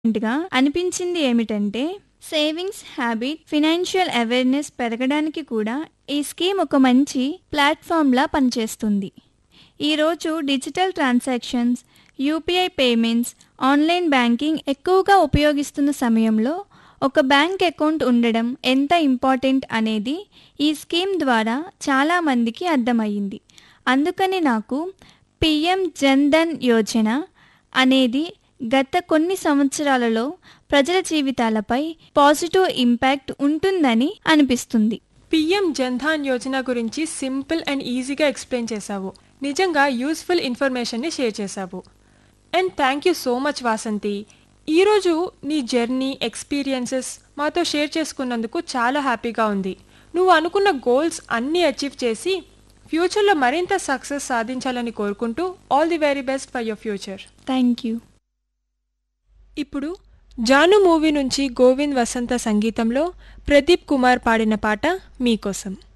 గా అనిపించింది ఏమిటంటే సేవింగ్స్ హ్యాబిట్ ఫినాన్షియల్ అవేర్నెస్ పెరగడానికి కూడా ఈ స్కీమ్ ఒక మంచి ప్లాట్ఫామ్లా పనిచేస్తుంది ఈరోజు digital transactions UPI payments online banking ఎక్కువగా ఉపయోగిస్తున్న సమయంలో ఒక బ్యాంక్ అకౌంట్ ఉండడం ఎంత ఇంపార్టెంట్ అనేది ఈ స్కీమ్ ద్వారా చాలామందికి అర్థమయ్యింది అందుకని నాకు పిఎం జన్ధన్ యోజన అనేది గత కొన్ని సంవత్సరాలలో ప్రజల జీవితాలపై పాజిటివ్ ఇంపాక్ట్ ఉంటుందని అనిపిస్తుంది పిఎం జన్ధాన్ యోజన గురించి సింపుల్ అండ్ ఈజీగా ఎక్స్ప్లెయిన్ చేశావు నిజంగా యూస్ఫుల్ ఇన్ఫర్మేషన్ని షేర్ చేశావు and thank you so much Vasanthi ఈరోజు నీ జర్నీ ఎక్స్పీరియన్సెస్ మాతో షేర్ చేసుకున్నందుకు చాలా హ్యాపీగా ఉంది నువ్వు అనుకున్న గోల్స్ అన్నీ అచీవ్ చేసి ఫ్యూచర్లో మరింత సక్సెస్ సాధించాలని కోరుకుంటూ all the very best for your future thank you ఇప్పుడు జాను మూవీ నుంచి గోవింద్ వసంత సంగీతంలో ప్రదీప్ కుమార్ పాడిన పాట మీకోసం